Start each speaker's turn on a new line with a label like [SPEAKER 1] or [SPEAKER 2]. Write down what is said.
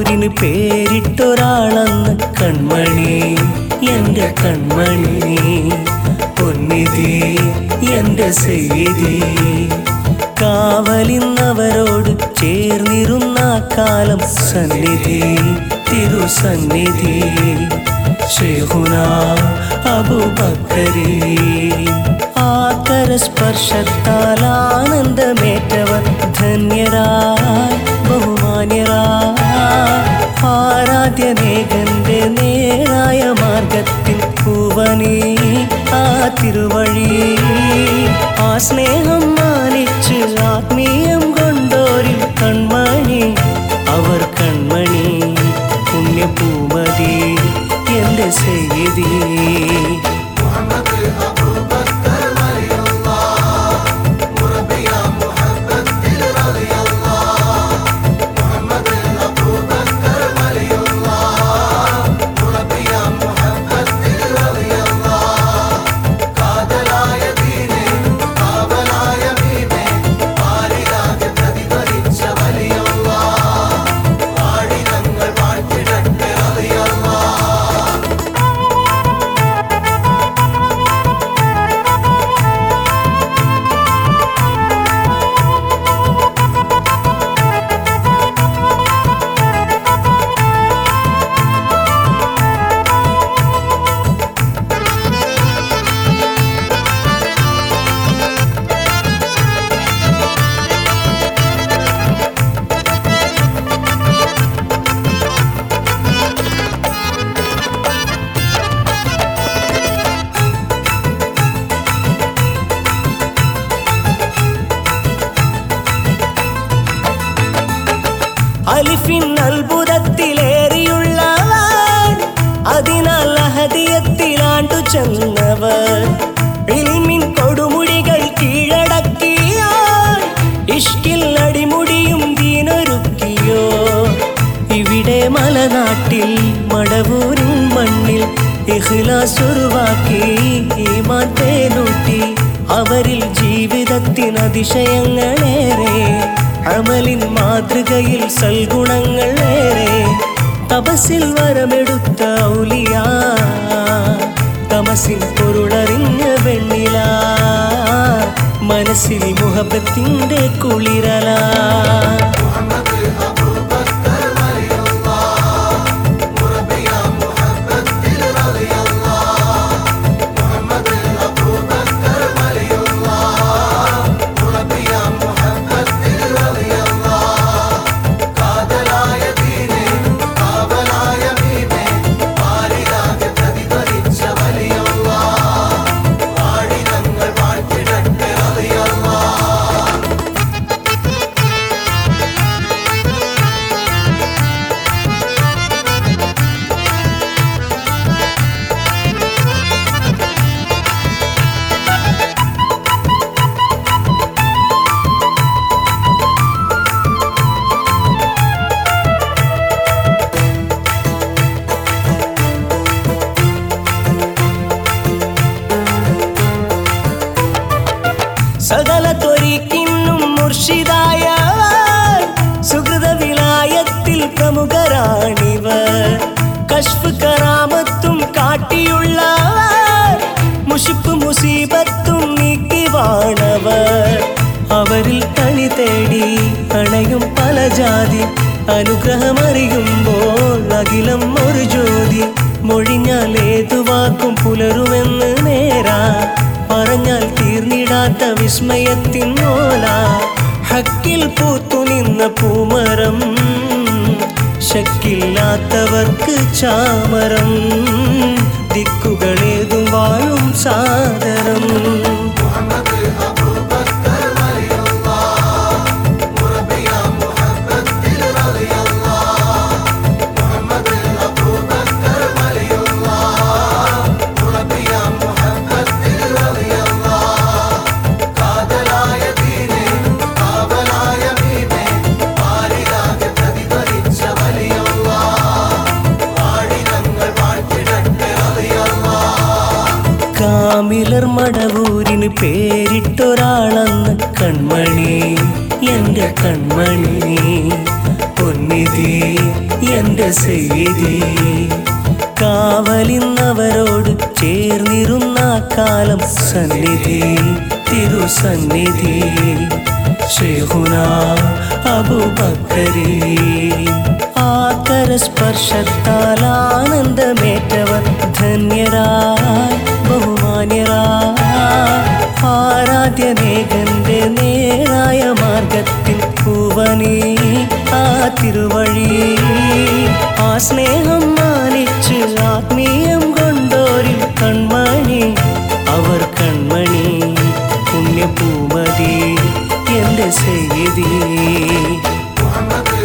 [SPEAKER 1] മടവൂരിന് പേരിട്ടൊരാളന്ന് കൺമണി എന്റെ കൺമണി പൊന്നിധി എന്റെ സെയ്തി കാവലിന്നവരോട് ചേർന്നിരുന്ന കാലം സന്നിധി തിരുസന്നിധി ഷെഹുന അബുബക്കരി ആകര സ്പർശത്താൽ ആനന്ദമേറ്റവർ ധന്യരായി ബഹുമാന്യരായി ആരാധ്യനേകന്റെ നേരായ മാർഗത്തിൽ പൂവനീ ആ തിരുവഴി ആ സ്നേഹം മാനിച്ച് ആത്മീയം കൊണ്ടോരിൽ കൺമണി അവർ കൺമണി പുണ്യപൂമതി എന്റെ സെയ്തി അലിഫിൻ അത്ഭുതത്തിലേറിയുള്ളവർ അതിനാൽ അഹദിയത്തിലാണ്ടു ചെന്നവർ ഇൽമിൻ കൊടുമുടികൾ കീഴടക്കിയോ ഇഷ്കിൽ അടിമുടിയും ദീനൊരുക്കിയോ ഇവിടെ മലനാട്ടിൽ മടവൂരും മണ്ണിൽ ഇഖ്ലാസുറുവാക്കി ഈമാൻ തേനൂട്ടി അവരിൽ ജീവിതത്തിന് അതിശയങ്ങളേറെ അമലിൻ മാതൃകയിൽ സൽഗുണങ്ങൾ ഏറെ തപസിൽ വരമെടുത്ത ഔലിയ തമസിൽ പൊരുളറിഞ്ഞ വെണ്ണില മനസ്സിൽ മുഹബത്തിന്റെ കുളിരല സകല ത്വരിക്കിന്നും മുർഷിദായ സുഹൃത വിലായത്തിൽ പ്രമുഖരാണിവർ കഷ്ഫ് കറാമത്തും കാട്ടിയുള്ളവർ മുഷിപ്പ് മുസീബത്തും നീക്കിവാണവർ അവരിൽ കണി തേടി അണയും പല ജാതി അനുഗ്രഹമറിയുമ്പോൾ അഖിലം ഒരു ജ്യോതി മൊഴിഞ്ഞാൽ ഏതു വാക്കും പുലരുമെന്ന് നേരാ പറഞ്ഞാൽ തീർന്നിടാത്ത വിസ്മയത്തിൻ മോല ഹക്കിൽ പൂത്തു നിന്ന പൂമരം ശക്കില്ലാത്തവർക്ക് ചാമരം ദിക്കുകളേതും വാഴും സാദരം കാമിലർ മടവൂരിന് പേരിട്ടൊരാളന്ന് കൺമണി എന്റെ കൺമണി പൊന്നിധി എന്റെ സെയ്തി കാവലിന്നവരോട് ചേർന്നിരുന്ന കാലം സന്നിധി തിരുസന്നിധി ഷെഹുന അബുബക്കരി ആകര സ്പർശത്താൽ ആനന്ദമേറ്റവർ ധന്യരായി ബഹുമാന്യരായി ആരാധ്യനേകന്റെ നേരായ മാർഗത്തിൽ പൂവനീ ആ തിരുവഴി ആ സ്നേഹം മാനിച്ച് ആത്മീയം കൊണ്ടോരിൽ കൺമണി അവർ കൺമണി പുണ്യപൂമതി എന്റെ സെയ്തി
[SPEAKER 2] മുഹമ്മദ്